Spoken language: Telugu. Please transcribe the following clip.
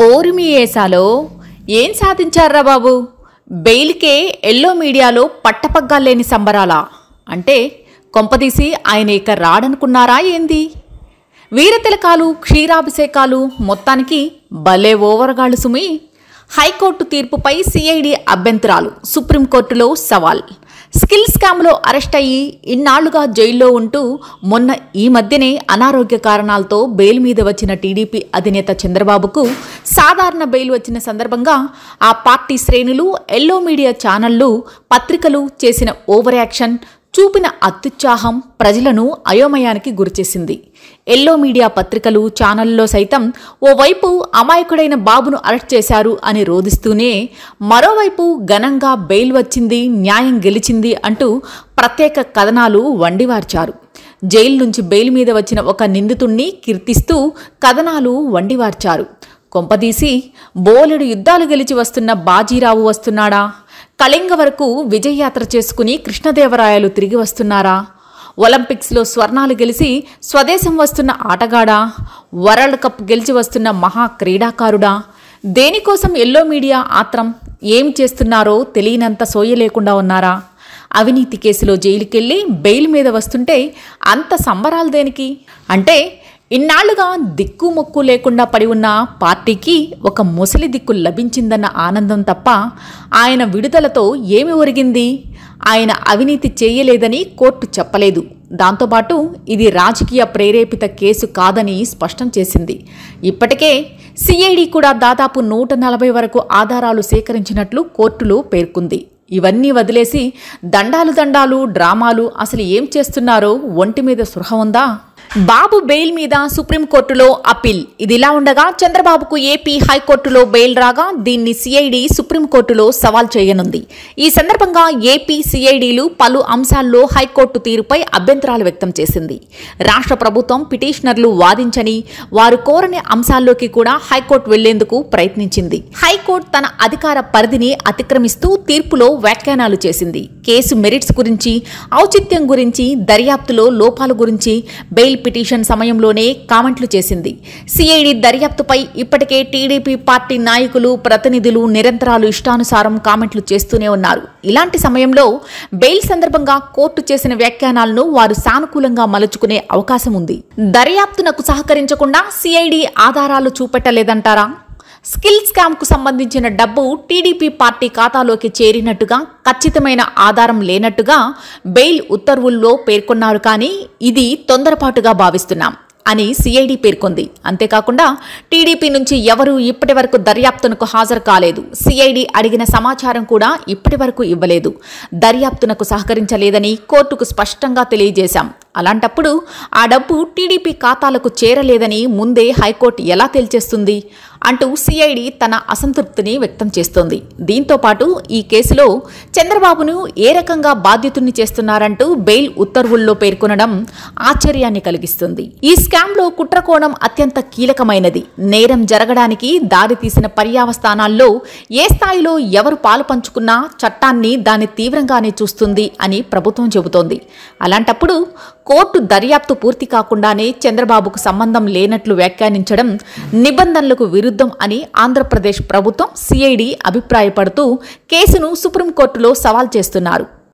కోరిమి ఏసాలో ఏం సాధించారా బాబు బెయిల్కే ఎల్లో మీడియాలో పట్టపగ్గాలేని సంబరాలా అంటే కొంపదీసి ఆయన ఇక రాడనుకున్నారా ఏంది వీరతిలకాలు క్షీరాభిషేకాలు మొత్తానికి భలే ఓవర్గాళ్ళు సుమి హైకోర్టు తీర్పుపై సిఐడి అభ్యంతరాలు సుప్రీంకోర్టులో సవాల్ స్కిల్ స్కామ్లో అరెస్ట్ అయ్యి ఇన్నాళ్లుగా జైల్లో ఉంటూ మొన్న ఈ మధ్యనే అనారోగ్య కారణాలతో బెయిల్ మీద వచ్చిన టీడీపీ అధినేత చంద్రబాబుకు సాధారణ బెయిల్ వచ్చిన సందర్భంగా ఆ పార్టీ శ్రేణులు ఎల్లో మీడియా ఛానళ్లు పత్రికలు చేసిన ఓవర్ యాక్షన్ చూపిన అత్యుత్సాహం ప్రజలను అయోమయానికి గురిచేసింది ఎల్లో మీడియా పత్రికలు ఛానల్లో సైతం ఓవైపు అమాయకుడైన బాబును అరెస్ట్ చేశారు అని రోధిస్తూనే మరోవైపు ఘనంగా బెయిల్ వచ్చింది న్యాయం గెలిచింది అంటూ ప్రత్యేక కథనాలు వండివార్చారు జైలు నుంచి బెయిల్ మీద వచ్చిన ఒక నిందితుణ్ణి కీర్తిస్తూ కథనాలు వండివార్చారు కొంపదీసి బోలెడు యుద్ధాలు గెలిచి వస్తున్న బాజీరావు వస్తున్నాడా కళింగ వరకు విజయయాత్ర చేసుకుని కృష్ణదేవరాయలు తిరిగి వస్తున్నారా ఒలింపిక్స్లో స్వర్ణాలు గెలిచి స్వదేశం వస్తున్న ఆటగాడా వరల్డ్ కప్ గెలిచి వస్తున్న మహా క్రీడాకారుడా దేనికోసం ఎల్లో మీడియా ఆత్రం ఏం చేస్తున్నారో తెలియనంత సోయ లేకుండా ఉన్నారా అవినీతి కేసులో జైలుకెళ్ళి బెయిల్ మీద వస్తుంటే అంత సంబరాలు దేనికి అంటే ఇన్నాళ్లుగా దిక్కు మొక్కు లేకుండా పడి ఉన్న పార్టీకి ఒక ముసలి దిక్కు లభించిందన్న ఆనందం తప్ప ఆయన విడుదలతో ఏమి ఒరిగింది ఆయన అవినీతి చేయలేదని కోర్టు చెప్పలేదు దాంతోపాటు ఇది రాజకీయ ప్రేరేపిత కేసు కాదని స్పష్టం చేసింది ఇప్పటికే సిఐడి కూడా దాదాపు నూట నలభై వరకు ఆధారాలు సేకరించినట్లు కోర్టులో పేర్కొంది ఇవన్నీ వదిలేసి దండాలు దండాలు డ్రామాలు అసలు ఏం చేస్తున్నారో ఒంటి మీద సృహ ఉందా బాబు బెయిల్ మీద సుప్రీంకోర్టులో అప్పీల్ ఇదిలా ఉండగా చంద్రబాబుకు ఏపీ హైకోర్టులో బెయిల్ రాగా దీన్ని సిఐడి సుప్రీంకోర్టులో సవాల్ చేయనుంది ఈ సందర్భంగా ఏపీ సిఐడిలు పలు అంశాల్లో హైకోర్టు తీరుపై అభ్యంతరాలు వ్యక్తం చేసింది రాష్ట్ర ప్రభుత్వం పిటిషనర్లు వాదించని వారు కోరని అంశాల్లోకి కూడా హైకోర్టు వెళ్లేందుకు ప్రయత్నించింది హైకోర్టు తన అధికార పరిధిని అతిక్రమిస్తూ తీర్పులో వ్యాఖ్యానాలు చేసింది కేసు మెరిట్స్ గురించి ఔచిత్యం గురించి దర్యాప్తులో లోపాల గురించి బెయిల్ పిటిషన్ సమయంలోనే కామెంట్లు చేసింది సిఐడి దర్యాప్తుపై ఇప్పటికే టీడీపీ పార్టీ నాయకులు ప్రతినిధులు నిరంతరాలు ఇష్టానుసారం కామెంట్లు చేస్తూనే ఉన్నారు ఇలాంటి సమయంలో బెయిల్ సందర్భంగా కోర్టు చేసిన వ్యాఖ్యానాలను వారు సానుకూలంగా మలుచుకునే అవకాశం ఉంది దర్యాప్తునకు సహకరించకుండా సిఐడి ఆధారాలు చూపెట్టలేదంటారా స్కిల్ స్కామ్కు సంబంధించిన డబ్బు టీడీపీ పార్టీ ఖాతాలోకి చేరినట్టుగా ఖచ్చితమైన ఆధారం లేనట్టుగా బెయిల్ ఉత్తర్వుల్లో పేర్కొన్నారు కానీ ఇది తొందరపాటుగా భావిస్తున్నాం అని సిఐడి పేర్కొంది అంతేకాకుండా టీడీపీ నుంచి ఎవరూ ఇప్పటి వరకు దర్యాప్తునకు హాజరు కాలేదు సిఐడి అడిగిన సమాచారం కూడా ఇప్పటి వరకు ఇవ్వలేదు దర్యాప్తునకు సహకరించలేదని కోర్టుకు స్పష్టంగా తెలియజేశాం అలాంటప్పుడు ఆ డబ్బు టీడీపీ ఖాతాలకు చేరలేదని ముందే హైకోర్టు ఎలా తేల్చేస్తుంది అంటూ సిఐడి తన అసంతృప్తిని వ్యక్తం చేస్తోంది దీంతో పాటు ఈ కేసులో చంద్రబాబును ఏ రకంగా బాధ్యతుల్ని చేస్తున్నారంటూ బెయిల్ ఉత్తర్వుల్లో పేర్కొనడం ఆశ్చర్యాన్ని కలిగిస్తుంది ఈ స్కామ్లో కుట్రకోణం అత్యంత కీలకమైనది నేరం జరగడానికి దారితీసిన పర్యావస్థానాల్లో ఏ స్థాయిలో ఎవరు పాలు పంచుకున్నా చట్టాన్ని దాన్ని తీవ్రంగానే చూస్తుంది అని ప్రభుత్వం చెబుతోంది అలాంటప్పుడు కోర్టు దర్యాప్తు పూర్తి కాకుండానే చంద్రబాబుకు సంబంధం లేనట్లు వ్యాఖ్యానించడం నిబంధనలకు విరుద్ధం అని ఆంధ్రప్రదేశ్ ప్రభుత్వం సిఐడి అభిప్రాయపడుతూ కేసును సుప్రీంకోర్టులో సవాల్ చేస్తున్నారు